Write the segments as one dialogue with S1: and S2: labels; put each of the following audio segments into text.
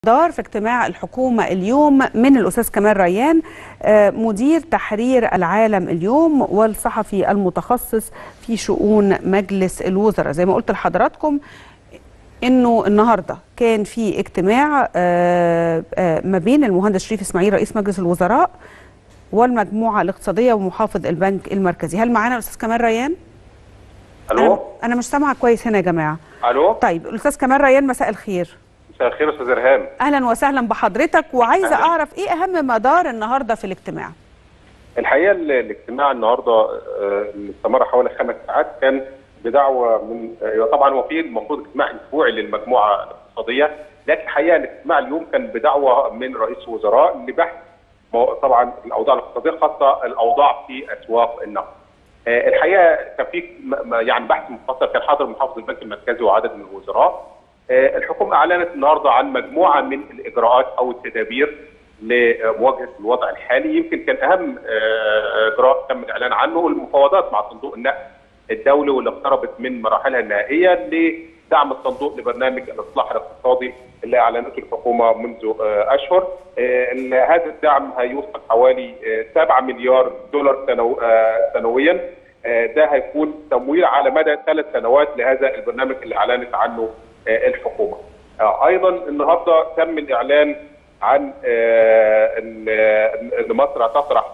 S1: دار في اجتماع الحكومة اليوم من الأستاذ كمال ريان مدير تحرير العالم اليوم والصحفي المتخصص في شؤون مجلس الوزراء زي ما قلت لحضراتكم انه النهارده كان في اجتماع ما بين المهندس شريف اسماعيل رئيس مجلس الوزراء والمجموعه الاقتصاديه ومحافظ البنك المركزي هل معانا الاستاذ كمال ريان
S2: الو
S1: انا, أنا مش سامعه كويس هنا يا جماعه
S2: الو
S1: طيب الاستاذ كمال ريان مساء الخير
S2: مساء الخير استاذ ارهام
S1: اهلا وسهلا بحضرتك وعايزه اعرف ايه اهم مدار النهارده في الاجتماع
S2: الحقيقه ال- الاجتماع النهارده آه، اللي استمر حوالي خمس ساعات كان بدعوه من آه، طبعا هو في المفروض اجتماع اسبوعي للمجموعه الاقتصاديه لكن الحقيقه الاجتماع اليوم كان بدعوه من رئيس الوزراء لبحث مو- طبعا الاوضاع الاقتصاديه خاصه الاوضاع في اسواق النقد. آه، الحقيقه كان في م- م- يعني بحث مفصل كان حاضر محافظ البنك المركزي وعدد من الوزراء. آه، الحكومه اعلنت النهارده عن مجموعه من الاجراءات او التدابير لمواجهه الوضع الحالي يمكن كان اهم آه، اجراء تم الاعلان عنه المفاوضات مع صندوق النقد الدولي واللي اقتربت من مراحلها النهائيه لدعم الصندوق لبرنامج الاصلاح الاقتصادي اللي اعلنته الحكومه منذ آه، اشهر آه، ال- هذا الدعم هيوصل حوالي آه، 7 مليار دولار سنو- آه، سنويا آه، ده هيكون تمويل على مدى ثلاث سنوات لهذا البرنامج اللي اعلنت عنه آه، الحكومه. آه، ايضا النهارده تم الاعلان عن آه، ان آه، ان مصر هتطرح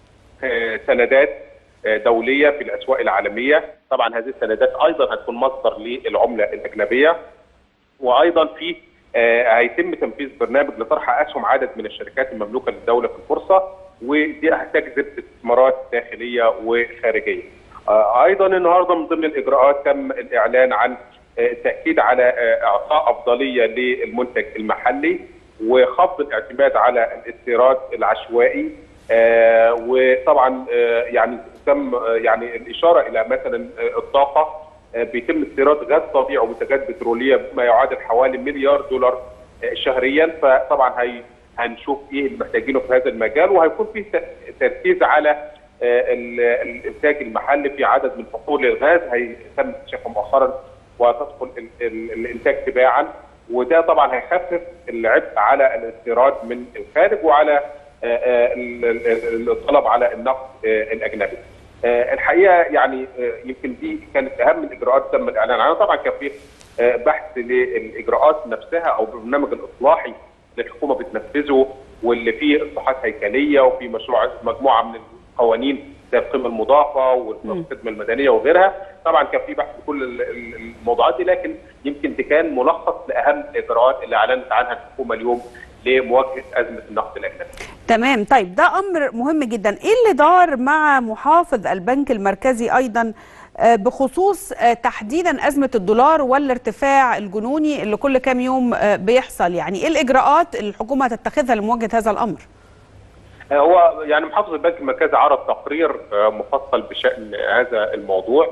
S2: آه، سندات آه، دوليه في الاسواق العالميه، طبعا هذه السندات ايضا هتكون مصدر للعمله الاجنبيه وايضا في آه، هيتم تنفيذ برنامج لطرح اسهم عدد من الشركات المملوكه للدوله في البورصه ودي هتجذب استثمارات داخليه وخارجيه. آه، ايضا النهارده من ضمن الاجراءات تم الاعلان عن آه، التاكيد على آه، اعطاء افضليه للمنتج المحلي وخفض الاعتماد على الاستيراد العشوائي آه، وطبعا آه، يعني تم آه، يعني الاشاره الى مثلا آه، الطاقه آه، بيتم استيراد غاز طبيعي ومنتجات بتروليه بما يعادل حوالي مليار دولار آه، شهريا فطبعا هي هنشوف ايه اللي محتاجينه في هذا المجال وهيكون في ت- تركيز على آه، ال- الانتاج المحلي في عدد من حقول الغاز هيتم اكتشافها مؤخرا وتدخل ال- ال- الانتاج تباعا وده طبعا هيخفف العبء على الاستيراد من الخارج وعلى آه، آه، ال- ال- الطلب على النقد آه، الاجنبي. آه، الحقيقه يعني آه، يمكن دي كانت اهم الاجراءات تم الاعلان عنها طبعا كان في آه، بحث للاجراءات نفسها او البرنامج الاصلاحي اللي الحكومه بتنفذه واللي فيه اصلاحات هيكليه وفي مشروع مجموعه من القوانين زي القيمه المضافه والخدمه المدنيه وغيرها طبعا كان في بحث كل ال- ال- الموضوعات دي لكن يمكن دي كان ملخص لاهم الاجراءات اللي اعلنت عنها الحكومه اليوم لمواجهه ازمه النقد الاجنبي.
S1: تمام طيب ده امر مهم جدا ايه اللي دار مع محافظ البنك المركزي ايضا آه، بخصوص آه، تحديدا ازمه الدولار والارتفاع الجنوني اللي كل كام يوم آه، بيحصل يعني ايه الاجراءات اللي الحكومه هتتخذها لمواجهه هذا الامر
S2: آه، هو يعني محافظ البنك المركزي عرض تقرير آه، مفصل بشان هذا الموضوع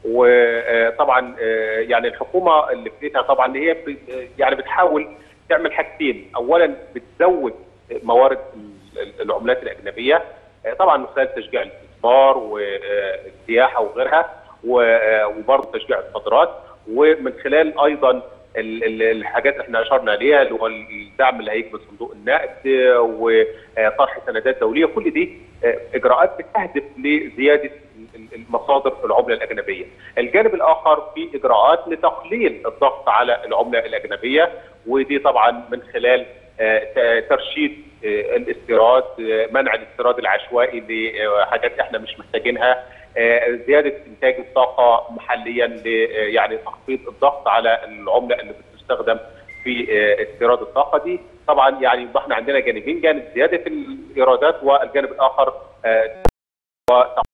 S2: وطبعا يعني الحكومه اللي في ايدها طبعا هي ب- يعني بتحاول تعمل حاجتين اولا بتزود موارد ال- العملات الاجنبيه آه، طبعا من خلال تشجيع الاستثمار والسياحه وغيرها و- وبرضه تشجيع الصادرات ومن خلال ايضا ال- ال- الحاجات اللي احنا اشرنا عليها اللي هو الدعم اللي هيجي من صندوق النقد آه، وطرح سندات دوليه كل دي آه، اجراءات بتهدف لزياده ال- المصادر العمله الاجنبيه. الجانب الاخر في اجراءات لتقليل الضغط على العمله الاجنبيه ودي طبعا من خلال آه، ت- ترشيد آه، الاستيراد آه، منع الاستيراد العشوائي لحاجات احنا مش محتاجينها آه، زياده انتاج الطاقه محليا ل- آه، يعني تخفيض الضغط على العمله اللي بتستخدم في آه، استيراد الطاقه دي طبعا يعني يبقى احنا عندنا جانبين جانب زياده الايرادات والجانب الاخر آه،